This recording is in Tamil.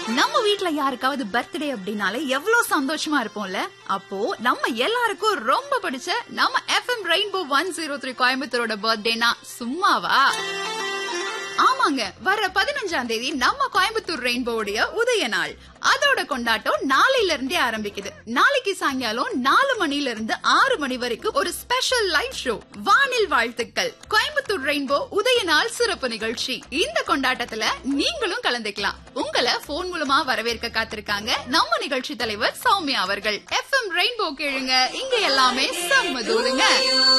நம்ம வீட்ல யாருக்காவது பர்த்டே அப்படின்னாலே எவ்வளவு சந்தோஷமா இருப்போம்ல அப்போ நம்ம எல்லாருக்கும் ரொம்ப பிடிச்ச நம்ம FM rainbow one zero three கோயம்புத்தூரோட பர்த்டேனா சும்மாவா ஆமாங்க வர பதினஞ்சாம் தேதி நம்ம கோயம்புத்தூர் ரெயின்போவுடைய உதய நாள் அதோட கொண்டாட்டம் நாளையில இருந்தே ஆரம்பிக்குது நாளைக்கு சாயங்காலம் நாலு மணில இருந்து ஆறு மணி வரைக்கும் ஒரு ஸ்பெஷல் லைவ் ஷோ வானில் வாழ்த்துக்கள் கோயம்புத்தூர் ரெயின்போ உதய நாள் சிறப்பு நிகழ்ச்சி இந்த கொண்டாட்டத்துல நீங்களும் கலந்துக்கலாம் உங்களை போன் மூலமா வரவேற்க காத்திருக்காங்க நம்ம நிகழ்ச்சி தலைவர் சௌமியா அவர்கள் எஃப்எம் ரெயின்போ கேளுங்க இங்க எல்லாமே செம்ம தூளுங்க